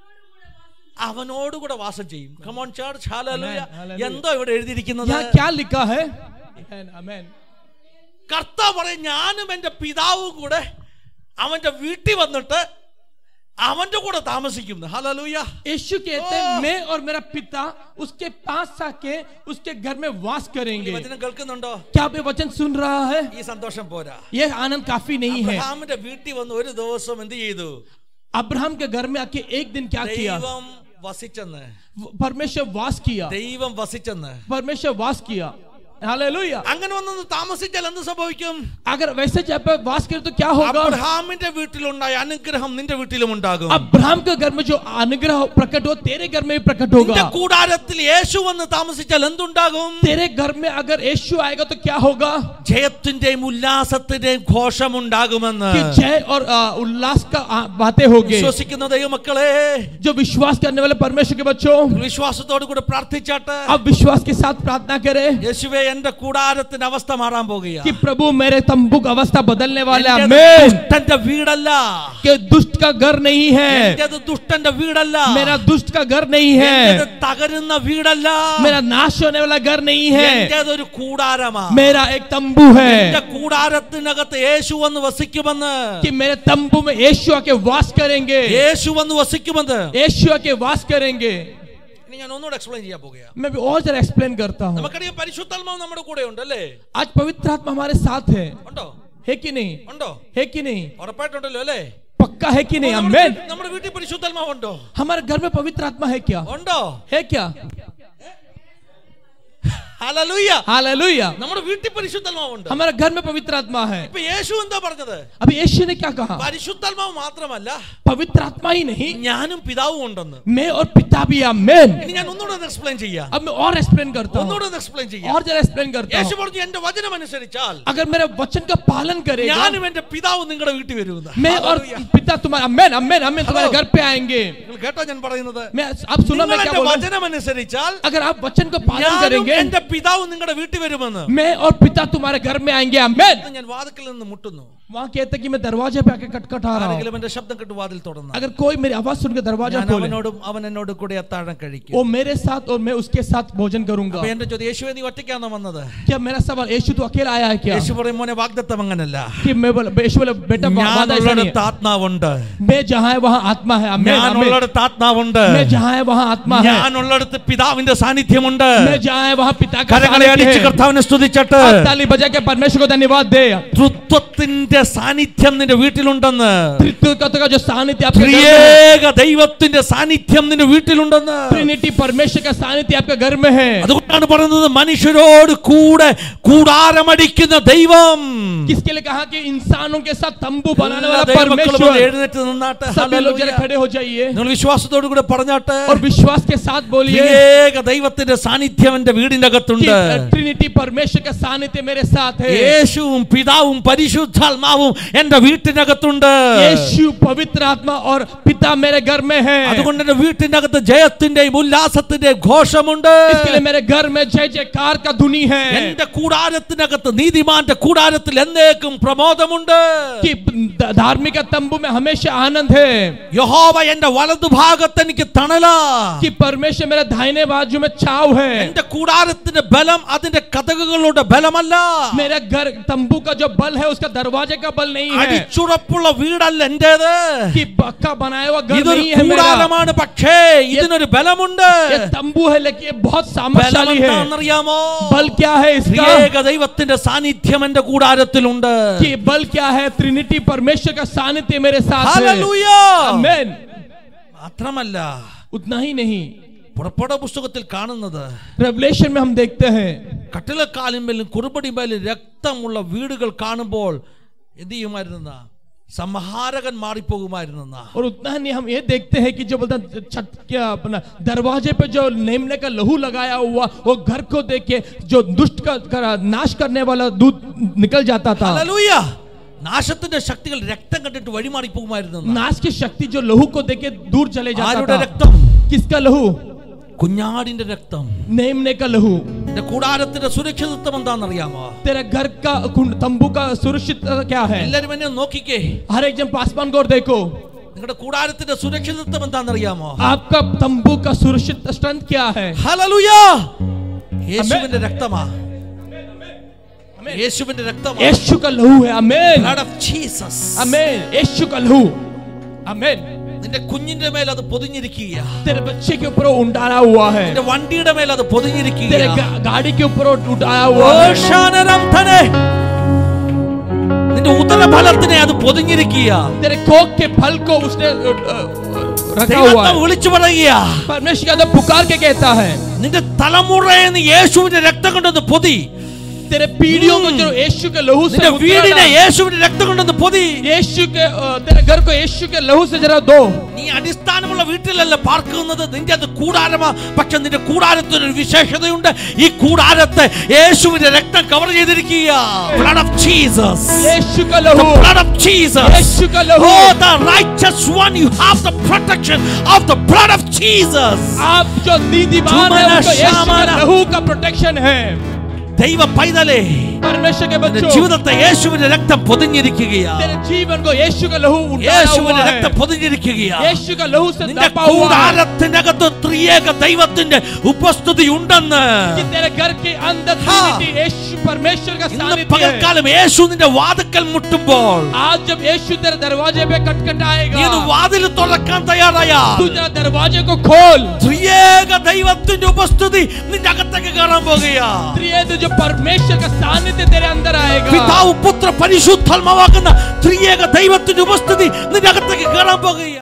അവനോടുകൂടെ വാസം ചെയ്യും come on church hallelujah Amen, hallelujah. എന്തോ ഇവിടെ എഴുതിയിരിക്കുന്നത് यहाँ क्या लिखा है आमेन കർത്താവ് പറയും ഞാനും എന്റെ പിതാവും കൂടെ അവന്റെ വീട്ടിൽ വന്നിട്ട് അവന്റെ കൂടെ താമസിക്കും ഹലലൂയ यीशु कहते हैं ओह! मैं और मेरा पिता उसके पास आके उसके घर में वास करेंगे വചനം കേൾക്കുന്നുണ്ടോ क्या आप ये वचन सुन रहा है ഈ സന്തോഷം പോരാ ये आनंद काफी नहीं है അബ്രഹാമിന്റെ വീട്ടിൽ വന്ന് ഒരു ദിവസം എന്ത് ചെയ്തു अब्राहम के घर में आके एक दिन क्या किया ദൈവം വസിച്ചെന്ന് परमेश्वर वास किया ദൈവം വസിച്ചെന്ന് परमेश्वर वास किया हालेलुया അങ്ങനെ വന്നൊന്ന് താമസിച്ചാൽ എന്ത് സംഭവിക്കും अगर वैसे जब पर वास करे तो क्या होगा അബ്രഹാമിന്റെ വീട്ടിലുണ്ടായ അനുഗ്രഹം നിന്റെ വീട്ടിലും ഉണ്ടാകും अब्राहम के घर में जो अनुग्रह प्रकट हो तेरे घर में भी प्रकट നിന്റെ होगा കൂടാരത്തിൽ യേശു വന്ന് താമസിച്ചാൽ എന്തുണ്ടാകും तेरे घर में अगर यीशु आएगा तो क्या होगा ജയത്തിന്റെയും ഉല്ലാസത്തിന്റെയും ഘോഷമുണ്ടാകുമെന്ന് कि जय और आ, उल्लास का आ, बातें होगी വിശ്വസിക്കുന്ന ദൈവമക്കളെ जो विश्वास करने वाले परमेश्वर के बच्चों വിശ്വാസത്തോടു കൂടെ പ്രാർത്ഥിച്ചാട്ട് अब विश्वास के साथ प्रार्थना करें യേശുവെ എന്റെ കൂടാരത്തിന്റെ അവസ്ഥ മാറാൻ പോകുക कि प्रभु मेरे तंबू का अवस्था बदलने वाले എന്റേത് आमीन ദുഷ്ടന്റെ വീടല്ല कि दुष्ट का घर नहीं है എന്റേത് ദുഷ്ടന്റെ വീടല്ല मेरा दुष्ट का घर नहीं എന്റേത് है തകരുന്ന വീടല്ല मेरा नाश होने वाला घर नहीं है എന്റേതൊരു കൂടാരമാ मेरा एक तंबू है എന്റെ കൂടാരത്തിനകത്ത് യേശു വന്ന് വസിക്കുമെന്ന് कि मेरे तंबू में यीशु आके वास करेंगे യേശു വന്ന് വസിക്കുമെന്ന് यीशु आके वास करेंगे ഇനി ഞാൻ ഒന്നുകൂടെ എക്സ്പ്ലെയിൻ ചെയ്യാൻ പോകുകയാണ് मैं भी और जरा एक्सप्लेन करता हूँ നമുക്കറിയാം പരിശുദ്ധാത്മാവ് നമ്മുടെ കൂടെ ഉണ്ട് അല്ലേ आज पवित्र आत्मा हमारे साथ है ഉണ്ടോ है कि नहीं ഉണ്ടോ है कि नहीं ഉറപ്പായിട്ടുണ്ടല്ലോ അല്ലേ पक्का है कि नहीं നമ്മുടെ अमेन വീട്ടിൽ- നമ്മുടെ വീട്ടിൽ പരിശുദ്ധാത്മാവ് ഉണ്ടോ हमारे घर में पवित्र आत्मा है क्या ഉണ്ടോ है क्या ഹല്ലേലൂയ हालेलुया നമ്മുടെ വീട്ടിൽ പരിശുദ്ധാത്മാവ് ഉണ്ട് हमारे घर में पवित्र आत्मा है ഇപ്പൊ യേശു എന്താ പറഞ്ഞത് अभी यीशु ने क्या कहा പരിശുദ്ധാത്മാവ് മാത്രമല്ല पवित्र आत्मा ही नहीं ഞാനും പിതാവും ഉണ്ടെന്ന് मैं और पिता भी अमेन ഇനി ഞാൻ ഒന്നുകൂടെ എക്സ്പ്ലെയിൻ ചെയ്യാം अब मैं और एक्सप्लेन करता हूँ ഒന്നുകൂടെ എക്സ്പ്ലെയിൻ ചെയ്യാം और जरा एक्सप्लेन करता യേശു हूँ പറഞ്ഞു എന്റെ വചനം അനുസരിച്ചാൽ अगर मेरे वचन का पालन करेगा ഞാനും എന്റെ പിതാവും നിങ്ങളുടെ വീട്ടിൽ വരുമെന്ന് मैं और पिता तुम्हारा अमेन अमेन अमेन तुम्हारे घर पे आएंगे നിങ്ങൾ കേട്ടോ ഞാൻ പറയുന്നത് मैं आप सुना നിങ്ങൾ मैं क्या എന്റെ बोल रहा हूं? വചനം അനുസരിച്ചാൽ अगर आप वचन का पालन ഞാനും करेंगे എന്റെ പിതാവും നിങ്ങളുടെ വീട്ടിൽ വരുമെന്ന് मैं और पिता तुम्हारे घर में आएंगे अमेन ഇത് ഞാൻ വാതിക്കൽ നിന്ന് മുട്ടുന്നു वहां कहते कि मैं दरवाजे पे आके खटखटा रहा हूँ ആരെങ്കിലും എന്റെ ശബ്ദം കേട്ട് വാതിൽ തുറന്ന अगर कोई मेरी आवाज सुनकर दरवाजा ഞാൻ खोले അവനോടും അവൻ എന്നോട് കൂടെ അത്താഴം കഴിക്കും वो मेरे साथ और मैं उसके साथ भोजन करूंगा അപ്പൊ എന്റെ ചോദ്യം യേശുവെ നീ ഒറ്റയ്ക്കാണോ വന്നത് क्या मेरा सवाल यीशु तो अकेला आया है क्या യേശു പറയും മോനെ വാഗ്ദത്തം അങ്ങനല്ല कि मैं बोला यीशु बोला बेटा वादा ऐसा नहीं ഞാനുള്ളിടത്ത് है ആത്മാവുണ്ട് मैं जहाँ है वहाँ आत्मा है अमेन अमेन ഞാനുള്ളിടത്ത് ആത്മാവുണ്ട് मैं जहाँ है वहाँ आत्मा है ഞാനുള്ളിടത്ത് പിതാവിന്റെ സാന്നിധ്യമുണ്ട് मैं जहाँ है वहाँ पिता का കരങ്ങളെ सानिध्य അടിച്ച് है കർത്താവിനെ സ്തുതിച്ചിട്ട് आप ताली बजा के परमेश्वर को धन्यवाद दे തൃത്വത്തിന്റെ സാന്നിധ്യം നിന്റെ വീട്ടിലുണ്ടെന്ന് त्रित्व का जो सानिध्य आपके घर में है ത്രിയേക ദൈവത്തിന്റെ സാന്നിധ്യം നിന്റെ വീട്ടിലുണ്ടെന്ന് ट्रिनिटी परमेश्वर का सानिध्य आपके घर में है അതുകൊണ്ടാണ് പറയുന്നത് മനുഷ്യരോട് കൂടെ കൂടാരമടിക്കുന്ന ദൈവം किसके लिए कहा कि इंसानों के साथ तंबू बनाने എല്ലാ वाला ദൈവമക്കളും ഒന്ന് परमेश्वर എഴുന്നേറ്റ് നിന്നാട്ടെ सभी लोग जरा ഹല്ലേലൂയ. खड़े हो जाइए നിങ്ങൾ വിശ്വാസത്തോടു കൂടെ പറഞ്ഞാട്ടെ और विश्वास के साथ बोलिए ത്രിയേക ദൈവത്തിന്റെ സാന്നിധ്യം എന്റെ വീടിന്റെ कि അകത്തുണ്ട് ट्रिनिटी परमेश्वर का सानिध्य मेरे साथ है യേശുവും പിതാവും പരിശുദ്ധാത്മാവും എന്റെ വീട്ടിനകത്തുണ്ട് यीशु पवित्र आत्मा और पिता मेरे घर में है അതുകൊണ്ട് എന്റെ വീട്ടിന്റെ അകത്ത് ജയത്തിന്റെയും ഉല്ലാസത്തിന്റെയും ഘോഷമുണ്ട് इसके लिए मेरे घर में जय जयकार का धुनी है എന്റെ കൂടാരത്തിനകത്ത് നീതിമാന്റെ കൂടാരത്തിൽ എന്നേക്കും പ്രമോദമുണ്ട് कि ध- धार्मिक तंबू में हमेशा आनंद है യഹോവ എന്റെ വലതുഭാഗത്ത് എനിക്ക് തണല कि परमेश्वर मेरे दाहिने बाजू में छाव है എന്റെ കൂടാരത്തിന്റെ ബലം അതിന്റെ കഥകളുടെ ബലമല്ല मेरा घर तंबू का जो बल है उसका दरवाजे का बल नहीं है അടിച്ചുറപ്പുള്ള വീടല്ല എന്റേത് कि पक्का बनाया हुआ घर ഇതൊരു नहीं है मेरा കൂടാരമാണ് പക്ഷേ ഇതിനൊരു ബലമുണ്ട് ये तंबू है लेकिन ये बहुत ബലം सामर्थ्यशाली है എന്താണെന്നറിയാമോ बल क्या है इसका ത്രിയേക ദൈവത്തിന്റെ സാന്നിധ്യം എന്റെ കൂടാരത്തിലുണ്ട് कि बल क्या है ट्रिनिटी परमेश्वर का सानिध्य मेरे साथ है ഹല്ലേലൂയ. आमेन മാത്രമല്ല उतना ही नहीं പുറപ്പാട് പുസ്തകത്തിൽ കാണുന്നത് रेवलेशन में हम देखते हैं കട്ടിലക്കാലിന്മേലും കുറുപടിമേലും രക്തമുള്ള വീടുകൾ കാണുമ്പോൾ എന്ത് ചെയ്യുമായിരുന്ന സംഹാരകൻ മാറിപ്പോകുമായിരുന്ന और उतना ही नहीं हम ये देखते हैं कि जो बोलता है, छत क्या अपना दरवाजे पे जो नेमने का लहू लगाया हुआ वो घर को देख के जो दुष्ट का, का नाश करने वाला दूध निकल जाता था ഹല്ലേലൂയ. നാശത്തിന്റെ ശക്തികൾ രക്തം കണ്ടിട്ട് വഴിമാറി പോകുമായിരുന്നു नाश की शक्ति जो लहू को देख के दूर चले जाता ആരുടെ था രക്തം किसका लहू കുഞ്ഞാടിന്റെ രക്തം नेमने का लहू എന്റെ കൂടാരത്തിന്റെ സുരക്ഷിതത്വം എന്താണെന്നറിയാമോ तेरा घर का कुंड- तंबू का सुरक्षित क्या है എല്ലാരും എന്നെ ഒന്ന് നോക്കിക്കേ हर एक जन पासमान को देखो നിങ്ങളുടെ കൂടാരത്തിന്റെ സുരക്ഷിതത്വം എന്താണെന്നറിയാമോ आपका तंबू का सुरक्षित स्ट्रेंथ क्या है ഹല്ലേലൂയ യേശുവിന്റെ രക്തമാ യേശുവിന്റെ രക്തമാ यीशु का लहू है amen blood of Jesus amen यीशु का लहू अमेन നിന്റെ കുഞ്ഞിന്റെ മേൽ അത് പൊതിഞ്ഞിരിക്കുക तेरे बच्चे के ऊपर वो उंडाला हुआ है നിന്റെ വണ്ടിയുടെ മേൽ അത് പൊതിഞ്ഞിരിക്കുക तेरे गा, गाड़ी के ऊपर वो उठाया हुआ है ഓശാനരം തന്നെ. നിന്റെ ഉദരഫലത്തിനെ അത് പൊതിഞ്ഞിരിക്കുക तेरे कोक के फल को उसने अ, अ, रखा हुआ ദൈവത്തെ है വിളിച്ചു പറയുക परमेश्वर का पुकार के कहता है നിന്റെ തലമുറയെ നീ യേശുവിന്റെ രക്തം കൊണ്ടൊന്ന് പൊതി तेरे पीढ़ियों को जो यीशु के लहू से നിന്റെ उतरा വീടിനെ था, യേശുവിന്റെ രക്തം കൊണ്ടൊന്ന് പൊതി यीशु के अ, तेरे घर को यीशु के लहू से जरा दो നീ അടിസ്ഥാനമുള്ള വീട്ടിലല്ല പാർക്കുന്നത് നിന്റെ അത് കൂടാരമാ പക്ഷെ നിന്റെ കൂടാരത്തിന് ഒരു വിശേഷതയുണ്ട് ഈ കൂടാരത്തെ യേശുവിന്റെ രക്തം കവർ ചെയ്തിരിക്കുക blood of Jesus यीशु का the लहू blood of Jesus यीशु का लहू oh the righteous one you have the protection of the blood of Jesus आप जो दीदीवान है चुमाना उनको यीशु का शामाना। लहू का प्रोटेक्शन है ദൈവ പൈതലേ परमेश्वर के നിന്റെ बच्चों ജീവിതത്തെ യേശുവിന്റെ രക്തം പൊതിഞ്ഞിരിക്കുകയാ तेरे जीवन को यीशु का लहू उठाया യേശുവിന്റെ हुआ രക്തം है പൊതിഞ്ഞിരിക്കുകയാ यीशु का लहू से നിന്റെ दबा हुआ है കൂടാരത്തിനകത്ത് ത്രിയേക ദൈവത്തിന്റെ ഉപസ്ഥിതി ഉണ്ടെന്ന് कि तेरे घर के अंदर हाँ। Trinity, यीशु परमेश्वर का ഇന്ന് सानिध्य है പകൽക്കാലം യേശു നിന്റെ വാതുക്കൽ മുട്ടുമ്പോൾ आज जब यीशु तेरे दरवाजे पे നീ അത് खटखटाएगा വാതിൽ തുറക്കാൻ തയ്യാറായാ तू जरा दरवाजे को खोल ത്രിയേക ദൈവത്തിന്റെ ഉപസ്ഥിതി നിന്റെ അകത്തേക്ക് കയറാൻ പോകുകയാ त्रिएक जो परमेश्वर का सानिध्य तेरे अंदर आएगा പിതാവ് പുത്ര പരിശുദ്ധാത്മാവാക്കുന്ന ത്രിയേക ദൈവത്തിന്റെ ഉപസ്ഥിതി നിന്റെ അകത്തേക്ക് കയറാൻ പോകുകയാ